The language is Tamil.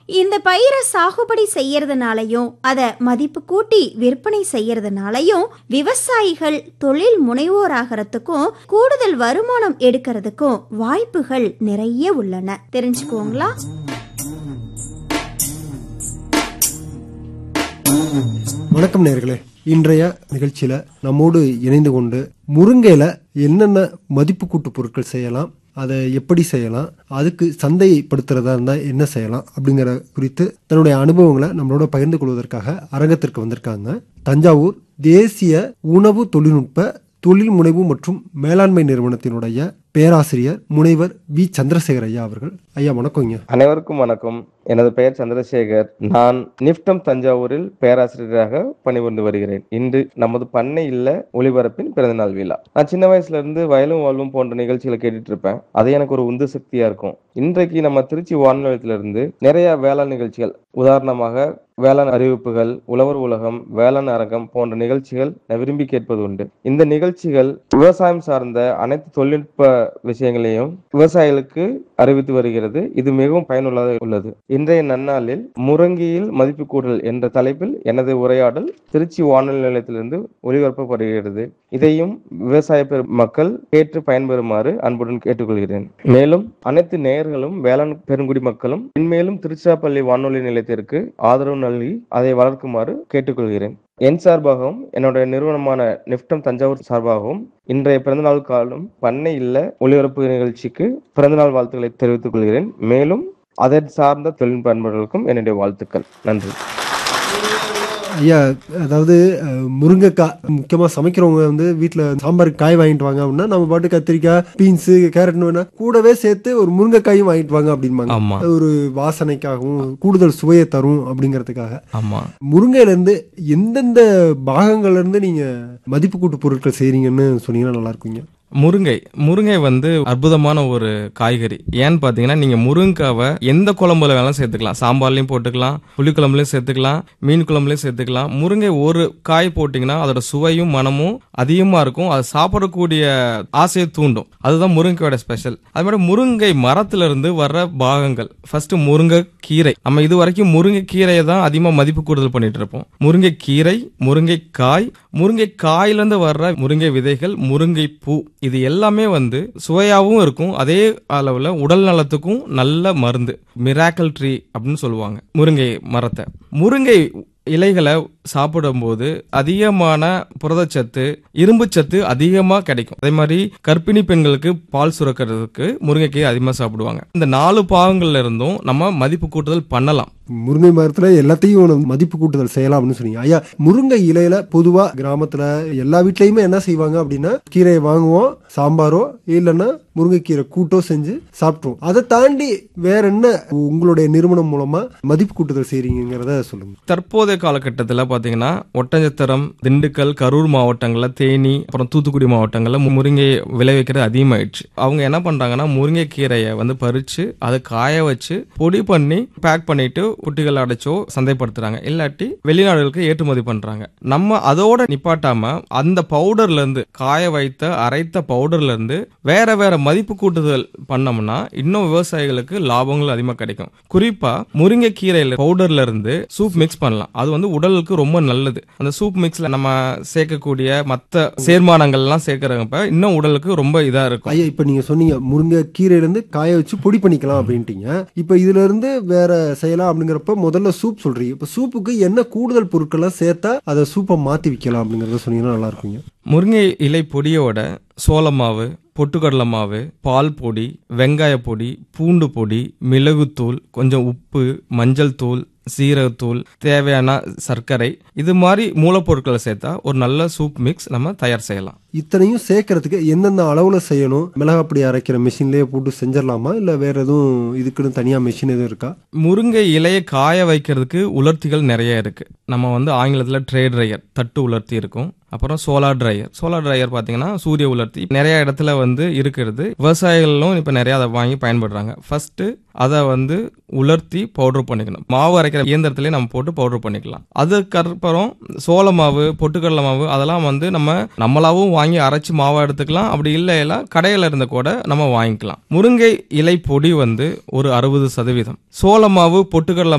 இந்த பயிரை சாகுபடி செய்யறதுனாலையும் அதை மதிப்பு கூட்டி விற்பனை செய்யறதுனாலையும் விவசாயிகள் தொழில் முனைவோராகிறதுக்கும் கூடுதல் வருமானம் எடுக்கிறதுக்கும் வாய்ப்புகள் நிறைய உள்ளன தெரிஞ்சுக்குவோங்களா வணக்கம் நேர்களே இன்றைய நிகழ்ச்சியில நம்மோடு இணைந்து கொண்டு முருங்கையில என்னென்ன மதிப்பு கூட்டு பொருட்கள் செய்யலாம் அதை எப்படி செய்யலாம் அதுக்கு சந்தைப்படுத்துறதா இருந்தா என்ன செய்யலாம் அப்படிங்கிற குறித்து தன்னுடைய அனுபவங்களை நம்மளோட பகிர்ந்து கொள்வதற்காக அரங்கத்திற்கு வந்திருக்காங்க தஞ்சாவூர் தேசிய உணவு தொழில்நுட்ப தொழில் முனைவு மற்றும் மேலாண்மை நிறுவனத்தினுடைய பேராசிரியர் முனைவர் வி சந்திரசேகர் ஐயா அவர்கள் ஐயா வணக்கங்க அனைவருக்கும் வணக்கம் எனது பெயர் சந்திரசேகர் நான் நிப்டம் தஞ்சாவூரில் பேராசிரியராக பணிபுரிந்து வருகிறேன் இன்று நமது பண்ணை இல்ல ஒளிபரப்பின் பிறந்தநாள் விழா நான் சின்ன வயசுல இருந்து வயலும் வாழ்வும் போன்ற நிகழ்ச்சிகளை கேட்டுட்டு இருப்பேன் அது எனக்கு ஒரு உந்து சக்தியா இருக்கும் இன்றைக்கு நம்ம திருச்சி வானொலியத்துல இருந்து நிறைய வேளாண் நிகழ்ச்சிகள் உதாரணமாக வேளாண் அறிவிப்புகள் உழவர் உலகம் வேளாண் அரங்கம் போன்ற நிகழ்ச்சிகள் நான் விரும்பி கேட்பது உண்டு இந்த நிகழ்ச்சிகள் விவசாயம் சார்ந்த அனைத்து தொழில்நுட்ப விஷயங்களையும் விவசாயிகளுக்கு அறிவித்து வருகிறது இது மிகவும் பயனுள்ளதாக உள்ளது இன்றைய நன்னாளில் முருங்கையில் மதிப்பு கூட்டல் என்ற தலைப்பில் எனது உரையாடல் திருச்சி வானொலி நிலையத்திலிருந்து ஒளிபரப்பப்படுகிறது இதையும் விவசாய பெரு மக்கள் கேட்டு பயன்பெறுமாறு அன்புடன் கேட்டுக்கொள்கிறேன் மேலும் அனைத்து நேயர்களும் வேளாண் பெருங்குடி மக்களும் இன்மேலும் திருச்சிராப்பள்ளி வானொலி நிலையத்திற்கு ஆதரவு நல்கி அதை வளர்க்குமாறு கேட்டுக்கொள்கிறேன் என் சார்பாகவும் என்னுடைய நிறுவனமான நிப்டம் தஞ்சாவூர் சார்பாகவும் இன்றைய பிறந்தநாள் காலம் பண்ணை இல்ல ஒளிபரப்பு நிகழ்ச்சிக்கு பிறந்தநாள் வாழ்த்துக்களை தெரிவித்துக் கொள்கிறேன் மேலும் அதை சார்ந்த தொழில்நுட்ப அன்பர்களுக்கும் என்னுடைய வாழ்த்துக்கள் நன்றி ஐயா அதாவது அஹ், முருங்கைக்காய் முக்கியமா சமைக்கிறவங்க வந்து வீட்ல சாம்பாருக்கு காய் வாங்கிட்டு வாங்க அப்படின்னா நம்ம பாட்டு கத்திரிக்காய் பீன்ஸ் கேரட் வேணா கூடவே சேர்த்து ஒரு முருங்கைக்காயும் வாங்கிட்டு வாங்க அப்படிம்பாங்க ஆமா அது ஒரு வாசனைக்காகவும் கூடுதல் சுவையை தரும் அப்படிங்கிறதுக்காக ஆமா முருங்கையில இருந்து எந்தெந்த பாகங்கள்ல இருந்து நீங்க மதிப்பு கூட்டு பொருட்கள் செய்றீங்கன்னு சொன்னீங்கன்னா நல்லா இருக்குங்க முருங்கை முருங்கை வந்து அற்புதமான ஒரு காய்கறி ஏன்னு பாத்தீங்கன்னா நீங்க முருங்காவை எந்த குழம்புல வேணாலும் சேர்த்துக்கலாம் சாம்பார்லயும் போட்டுக்கலாம் புளிக்குழம்புலயும் சேர்த்துக்கலாம் மீன் குழம்புலயும் சேர்த்துக்கலாம் முருங்கை ஒரு காய் போட்டீங்கன்னா அதோட சுவையும் மனமும் அதிகமா இருக்கும் அது சாப்பிடக்கூடிய ஆசையை தூண்டும் அதுதான் முருங்கையோட ஸ்பெஷல் அது மாதிரி முருங்கை மரத்துல இருந்து வர்ற பாகங்கள் ஃபர்ஸ்ட் முருங்கை கீரை நம்ம இது வரைக்கும் முருங்கை கீரையை தான் அதிகமா மதிப்பு கூடுதல் பண்ணிட்டு இருப்போம் முருங்கை கீரை முருங்கை காய் முருங்கை காயிலிருந்து வர்ற முருங்கை விதைகள் முருங்கை பூ இது எல்லாமே வந்து சுவையாகவும் இருக்கும் அதே அளவுல உடல் நலத்துக்கும் நல்ல மருந்து மிராக்கல் ட்ரீ அப்படின்னு சொல்லுவாங்க முருங்கை மரத்தை முருங்கை இலைகளை சாப்பிடும்போது அதிகமான புரதச்சத்து இரும்புச்சத்து அதிகமா கிடைக்கும் அதே மாதிரி கர்ப்பிணி பெண்களுக்கு பால் சுரக்கிறதுக்கு முருங்கைக்கீரை அதிகமா சாப்பிடுவாங்க இந்த நாலு பாகங்கள்ல இருந்தும் நம்ம மதிப்பு கூட்டுதல் பண்ணலாம் முருங்கை மரத்துல எல்லாத்தையும் நம்ம மதிப்பு கூட்டுதல் செய்யலாம் அப்படின்னு சொன்னீங்க ஐயா முருங்கை இலையில பொதுவா கிராமத்துல எல்லா வீட்லயுமே என்ன செய்வாங்க அப்படின்னா கீரையை வாங்குவோம் சாம்பாரோ இல்லைன்னா முருங்கைக்கீரை கூட்டோ செஞ்சு சாப்பிட்ருவோம் அதை தாண்டி வேற என்ன உங்களுடைய நிறுவனம் மூலமா மதிப்பு கூட்டுதல் செய்றீங்கிறத சொல்லுங்க தற்போதைய காலகட்டத்தில் பார்த்தீங்கன்னா ஒட்டஞ்சத்திரம் திண்டுக்கல் கரூர் மாவட்டங்களில் தேனி அப்புறம் தூத்துக்குடி மாவட்டங்களில் முருங்கை விளைவிக்கிறது அதிகமாயிடுச்சு அவங்க என்ன பண்றாங்கன்னா முருங்கை கீரையை வந்து பறிச்சு அதை காய வச்சு பொடி பண்ணி பேக் பண்ணிட்டு குட்டிகள் அடைச்சோ சந்தைப்படுத்துறாங்க இல்லாட்டி வெளிநாடுகளுக்கு ஏற்றுமதி பண்றாங்க நம்ம அதோட நிப்பாட்டாம அந்த பவுடர்ல இருந்து காய வைத்த அரைத்த பவுடர்ல இருந்து வேற வேற மதிப்பு கூட்டுதல் பண்ணோம்னா இன்னும் விவசாயிகளுக்கு லாபங்கள் அதிகமா கிடைக்கும் குறிப்பா முருங்கை கீரையில பவுடர்ல இருந்து சூப் மிக்ஸ் பண்ணலாம் அது வந்து உடலுக்கு ரொம்ப நல்லது அந்த சூப் மிக்ஸ்ல நம்ம சேர்க்கக்கூடிய மத்த சேர்மானங்கள் எல்லாம் சேர்க்கறப்ப இன்னும் உடலுக்கு ரொம்ப இதா இருக்கும் ஐயா இப்ப நீங்க சொன்னீங்க முருங்கை கீரையில இருந்து காய வச்சு பொடி பண்ணிக்கலாம் அப்படின்ட்டீங்க இப்ப இதுல இருந்து வேற செய்யலாம் அப்படிங்கிறப்ப முதல்ல சூப் சொல்றீங்க இப்ப சூப்புக்கு என்ன கூடுதல் பொருட்கள்லாம் சேர்த்தா அதை சூப்பை மாத்தி விற்கலாம் அப்படிங்கறத சொன்னீங்கன்னா நல்லா இருக்குங்க முருங்கை இலை பொடியோட சோள மாவு பொட்டுக்கடலை மாவு பால் பொடி வெங்காய பொடி பூண்டு பொடி மிளகுத்தூள் கொஞ்சம் உப்பு மஞ்சள் தூள் சீரகத்தூள் தேவையான சர்க்கரை இது மாதிரி மூலப்பொருட்களை சேர்த்தா ஒரு நல்ல சூப் மிக்ஸ் நம்ம தயார் செய்யலாம் இத்தனையும் சேர்க்கறதுக்கு எந்தெந்த அளவுல செய்யணும் மிளகாப்பொடி அரைக்கிற மிஷின்லயே போட்டு செஞ்சிடலாமா இல்ல வேற எதுவும் இதுக்குன்னு தனியா மிஷின் எதுவும் இருக்கா முருங்கை இலையை காய வைக்கிறதுக்கு உலர்த்திகள் நிறைய இருக்கு நம்ம வந்து ஆங்கிலத்தில் ட்ரே ட்ரையர் தட்டு உலர்த்தி இருக்கும் அப்புறம் சோலார் ட்ரையர் சோலார் ட்ரையர் பார்த்தீங்கன்னா சூரிய உலர்த்தி நிறைய இடத்துல வந்து இருக்கிறது விவசாயிகளும் இப்போ நிறைய அதை வாங்கி பயன்படுறாங்க ஃபர்ஸ்ட் அதை வந்து உலர்த்தி பவுடர் பண்ணிக்கணும் மாவு அரைக்கிற இயந்திரத்திலே நம்ம போட்டு பவுடர் பண்ணிக்கலாம் அதுக்கப்புறம் சோள மாவு பொட்டுக்கடலை மாவு அதெல்லாம் வந்து நம்ம நம்மளாவும் வாங்கி அரைச்சு மாவை எடுத்துக்கலாம் அப்படி இல்லையில கடையில இருந்த கூட நம்ம வாங்கிக்கலாம் முருங்கை இலை பொடி வந்து ஒரு அறுபது சதவீதம் சோள மாவு பொட்டுக்கடலை